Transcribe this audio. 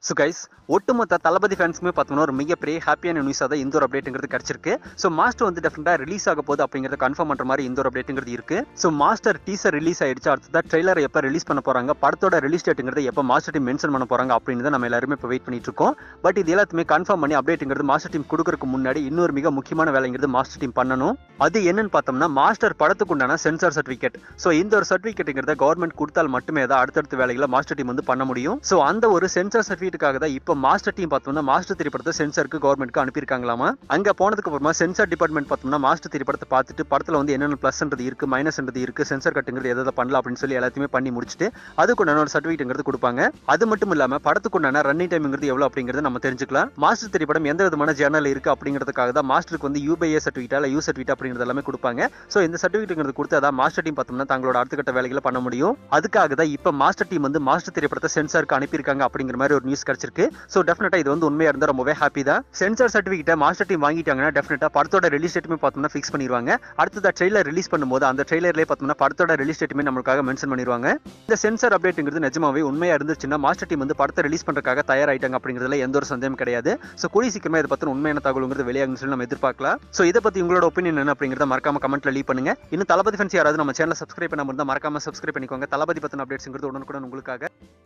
so guys ஒட்டுமொத்த தளபதி ஃபேன்ஸுமே பார்த்தோம்னா ஒரு மிகப்பெரிய ஹாப்பியான நியூஸாக தான் இந்த ஒரு அப்டேட்டுங்கிறது கிடைச்சிருக்கு ஸோ மாஸ்டர் வந்து டெஃபினட்டாக ரிலீஸ் ஆக போகுது அப்படிங்கிறத கன்ஃபார்ம் பண்ணுற மாதிரி இந்த ஒரு அப்டேட்டுங்கிறது இருக்கு ஸோ மாஸ்டர் டீசர் ரிலீஸ் ஆயிடுச்சு அடுத்ததா ட்ரெய்லர் எப்போ ரிலீஸ் பண்ண போறாங்க படத்தோட ரிலீஸ் டேட்டுங்கிறது எப்போ மாஸ்டர் டீம் மென்ஷன் பண்ண போறாங்க அப்படின்னு தான் நம்ம எல்லாருமே இப்போ வெயிட் பண்ணிட்டு இருக்கோம் பட் இது எல்லாத்தையுமே கன்ஃபார்ம் பண்ணி அப்டேட்டுங்கிறது மாஸ்டர் டீம் கொடுக்கறதுக்கு முன்னாடி இன்னொரு மிக முக்கியமான வேலைங்கிறது மாஸ்டர் டீம் பண்ணணும் அது என்னன்னு பார்த்தோம்னா மாஸ்டர் படத்துக்கு உண்டான சென்சார் சர்டிஃபிகேட் ஸோ இந்த ஒரு சர்டிஃபிகேட்டுங்கிறத கவர்மெண்ட் கொடுத்தால் மட்டுமே தான் அடுத்தடுத்த வேலைகளை மாஸ்டர் டீம் வந்து பண்ண முடியும் ஸோ அந்த ஒரு சென்சார் சர்டிஃபிகேட்டுக்காக தான் இப்போ மாஸ்டர் டீம் பார்த்தோம்னா மாஸ்டர் திரைப்படத்தை சென்சாருக்கு கவர்மெண்ட்க்கு அனுப்பியிருக்காங்களாமா அங்க போனதுக்கு அப்புறமா சென்சார் டிபார்ட்மெண்ட் பார்த்தோம்னா மாஸ்டர் திரைப்படத்தை பார்த்துட்டு படத்துல வந்து என்னென்ன ப்ளஸ்ன்றது இருக்கு மைனஸ்ன்றது இருக்கு சென்சார் கட்டுங்கிறது எதை பண்ணலாம் அப்படின்னு சொல்லி எல்லாத்தையுமே பண்ணி முடிச்சுட்டு அதுக்குண்டான ஒரு சர்டிஃபிகேட்ங்கிறது கொடுப்பாங்க அது மட்டும் இல்லாம படத்துக்குண்டான ரன்னிங் டைம்ங்கிறது எவ்வளவு அப்படிங்கறத நம்ம தெரிஞ்சுக்கலாம் மாஸ்டர் திரைப்படம் எந்த விதமான ஜேர்னல் இருக்கு அப்படிங்கிறதுக்காக தான் மாஸ்டருக்கு வந்து யூபிஏ சர்டிஃபிகேட் இல்ல யூ சர்டிஃபிகேட் அப்படிங்கிறது எல்லாமே கொடுப்பாங்க ஸோ இந்த சர்டிஃபிகேட்ங்கிறது கொடுத்து அதான் மாஸ்டர் டீம் பார்த்தோம்னா தங்களோட அடுத்த கட்ட வேலைகளை பண்ண முடியும் அதுக்காக தான் இப்போ மாஸ்டர் டீம் வந்து மாஸ்டர் திரைப்படத்தை சென்சாருக்கு அனுப்பியிருக்காங்க அப்படிங்கிற மாதிரி ஒரு நியூஸ் கிடைச்சிருக்கு ஸோ டெஃபினட்டா இது வந்து உண்மையா இருந்தா ரொம்பவே ஹாப்பி தான் சென்சார் சர்டிஃபிகேட்டை மாஸ்டர் டீம் வாங்கிட்டாங்கன்னா டெஃபினட்டா படத்தோட ரிலீஸ் டேட்டுமே பார்த்தோம்னா ஃபிக்ஸ் பண்ணிடுவாங்க அடுத்ததா ட்ரெய்லர் ரிலீஸ் பண்ணும்போது அந்த ட்ரெய்லர்லேயே பார்த்தோம்னா படத்தோட ரிலீஸ் டேட்டுமே நம்மளுக்காக மென்ஷன் பண்ணிடுவாங்க இந்த சென்சார் அப்டேட்டுங்கிறது நிஜமாவே உண்மையா இருந்துச்சுன்னா மாஸ்டர் டீம் வந்து படத்தை ரிலீஸ் பண்றதுக்காக தயாராயிட்டாங்க அப்படிங்கிறதுல எந்த ஒரு சந்தேகம் கிடையாது ஸோ கூடிய சீக்கிரமா இதை பத்தின உண்மையான தகவலுங்கிறது வெளியாகுன்னு சொல்லி நம்ம எதிர்பார்க்கலாம் ஸோ இதை பத்தி உங்களோட ஒப்பீனியன் என்ன அப்படிங்கிறத மறக்காம கமெண்ட்ல லீவ் பண்ணுங்க இன்னும் தளபதி ஃபேன்ஸ் யாராவது நம்ம சேனல் சப்ஸ்கிரைப் பண்ணாம இருந்தா மறக்காம சப்ஸ்கிரைப் பண்ணிக்கோங்க தளபதி பத்தின அப்டேட்ஸ்ங்கிறது உடனுக்குடன் உங்களுக்காக